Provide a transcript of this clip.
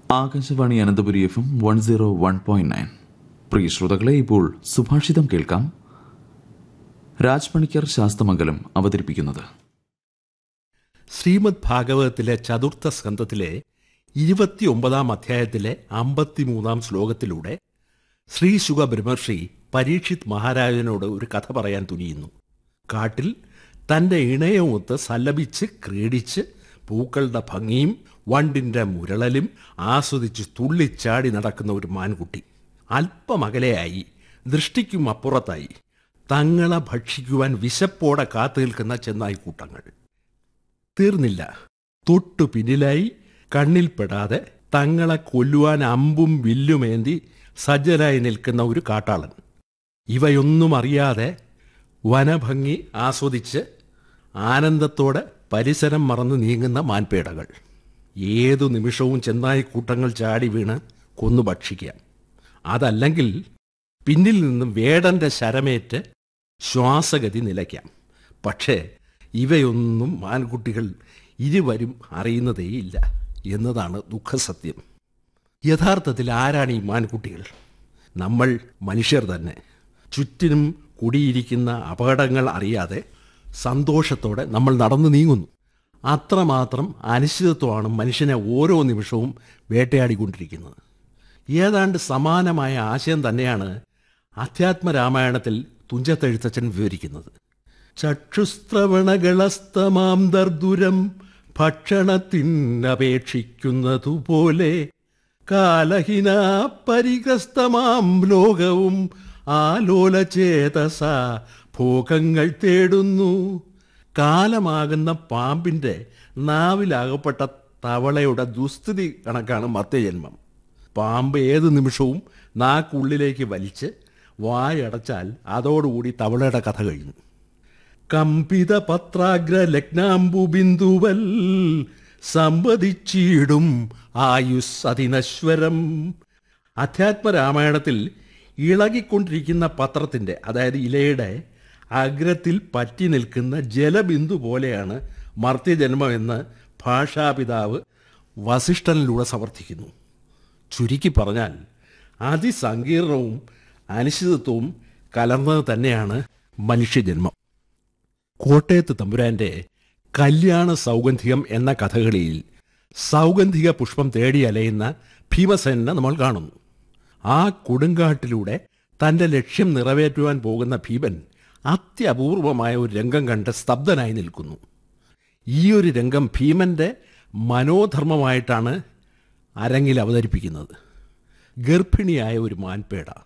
Akashvani Ananthapuri F M one zero one point nine പ്രിയ ശ്രോതാക്കളെ ഇപ്പോൾ സുഭാഷിതം കേൾക്കാം രാജ് പണിക്കർ ശാസ്തമംഗലം അവതരിപ്പിക്കുന്നത് ശ്രീമദ് ഭാഗവതത്തിലെ ചതുർത്ഥ സ്കന്ധത്തിലെ ഇരുപത്തിയൊമ്പതാം അധ്യായത്തിലെ അമ്പത്തിമൂന്നാം ശ്ലോകത്തിലൂടെ ശ്രീ ശുഗ ബ്രഹ്മർഷി പരീക്ഷിത് മഹാരാജനോട് ഒരു കഥ പറയാൻ തുനിയുന്നു കാട്ടിൽ തൻ്റെ ഇണയവുമൊത്ത് സല്ലപിച്ച് ക്രീഡിച്ച് പൂക്കളുടെ ഭംഗിയും വണ്ടിൻ്റെ മുരളലും ആസ്വദിച്ച് തുള്ളിച്ചാടി നടക്കുന്ന ഒരു മാൻകുട്ടി അല്പമകലെയായി ദൃഷ്ടിക്കും അപ്പുറത്തായി തങ്ങളെ ഭക്ഷിക്കുവാൻ വിശപ്പോടെ കാത്തു നിൽക്കുന്ന ചെന്നായിക്കൂട്ടങ്ങൾ തീർന്നില്ല തൊട്ടു പിന്നിലായി കണ്ണിൽപ്പെടാതെ തങ്ങളെ കൊല്ലുവാൻ അമ്പും വില്ലുമേന്തി സജ്ജനായി നിൽക്കുന്ന ഒരു കാട്ടാളൻ ഇവയൊന്നും അറിയാതെ വനഭംഗി ആസ്വദിച്ച് ആനന്ദത്തോടെ പരിസരം മറന്ന് നീങ്ങുന്ന മാൻപേടകൾ ഏതു നിമിഷവും ചെന്നായി കൂട്ടങ്ങൾ ചാടി വീണ് കൊന്നു ഭക്ഷിക്കാം അതല്ലെങ്കിൽ പിന്നിൽ നിന്നും വേടന്റെ ശരമേറ്റ് ശ്വാസഗതി നിലയ്ക്കാം പക്ഷേ ഇവയൊന്നും മാൻകുട്ടികൾ ഇരുവരും അറിയുന്നതേയില്ല എന്നതാണ് ദുഃഖസത്യം യഥാർത്ഥത്തിൽ ആരാണ് ഈ മാൻകുട്ടികൾ നമ്മൾ മനുഷ്യർ തന്നെ ചുറ്റിനും കുടിയിരിക്കുന്ന അപകടങ്ങൾ അറിയാതെ സന്തോഷത്തോടെ നമ്മൾ നടന്നു നീങ്ങുന്നു അത്രമാത്രം അനിശ്ചിതത്വമാണ് മനുഷ്യനെ ഓരോ നിമിഷവും വേട്ടയാടിക്കൊണ്ടിരിക്കുന്നത് ഏതാണ്ട് സമാനമായ ആശയം തന്നെയാണ് അധ്യാത്മരാമായണത്തിൽ തുഞ്ചത്തെഴുത്തച്ഛൻ വിവരിക്കുന്നത് ചക്ഷുസ്ത്രവണകളസ്തമാം ദർദുരം ഭക്ഷണത്തിനപേക്ഷിക്കുന്നതുപോലെ കാലഹിന പരിഗ്രസ്തമാം ലോകവും ആലോലചേതസ ഭോഗങ്ങൾ തേടുന്നു കാലമാകുന്ന പാമ്പിൻ്റെ നാവിലാകപ്പെട്ട തവളയുടെ ദുസ്ഥിതി കണക്കാണ് മർത്യജന്മം പാമ്പ് ഏത് നിമിഷവും നാക്കുള്ളിലേക്ക് വലിച്ച് വായടച്ചാൽ അതോടുകൂടി തവളയുടെ കഥ കഴിഞ്ഞു കമ്പിത പത്രാഗ്ര ലഗ്നാംബു ബിന്ദുവൽ സമ്പതിച്ചിടും ആയുസ് അതിനശ്വരം അധ്യാത്മരാമായണത്തിൽ ഇളകിക്കൊണ്ടിരിക്കുന്ന പത്രത്തിൻ്റെ അതായത് ഇലയുടെ അഗ്രത്തിൽ പറ്റി നിൽക്കുന്ന ജലബിന്ദു പോലെയാണ് മർത്യജന്മമെന്ന് ഭാഷാപിതാവ് വസിഷ്ഠനിലൂടെ സമർത്ഥിക്കുന്നു ചുരുക്കി പറഞ്ഞാൽ അതിസങ്കീർണവും അനിശ്ചിതത്വവും കലർന്നത് തന്നെയാണ് മനുഷ്യജന്മം കോട്ടയത്ത് തമ്പുരാന്റെ കല്യാണ സൗഗന്ധികം എന്ന കഥകളിയിൽ സൗഗന്ധിക പുഷ്പം തേടി അലയുന്ന ഭീമസേനെ നമ്മൾ കാണുന്നു ആ കൊടുങ്കാട്ടിലൂടെ തൻ്റെ ലക്ഷ്യം നിറവേറ്റുവാൻ പോകുന്ന ഭീമൻ അത്യപൂർവമായ ഒരു രംഗം കണ്ട് സ്തബ്ധനായി നിൽക്കുന്നു ഈ ഒരു രംഗം ഭീമന്റെ മനോധർമ്മമായിട്ടാണ് അരങ്ങിൽ അവതരിപ്പിക്കുന്നത് ഗർഭിണിയായ ഒരു മാൻപേട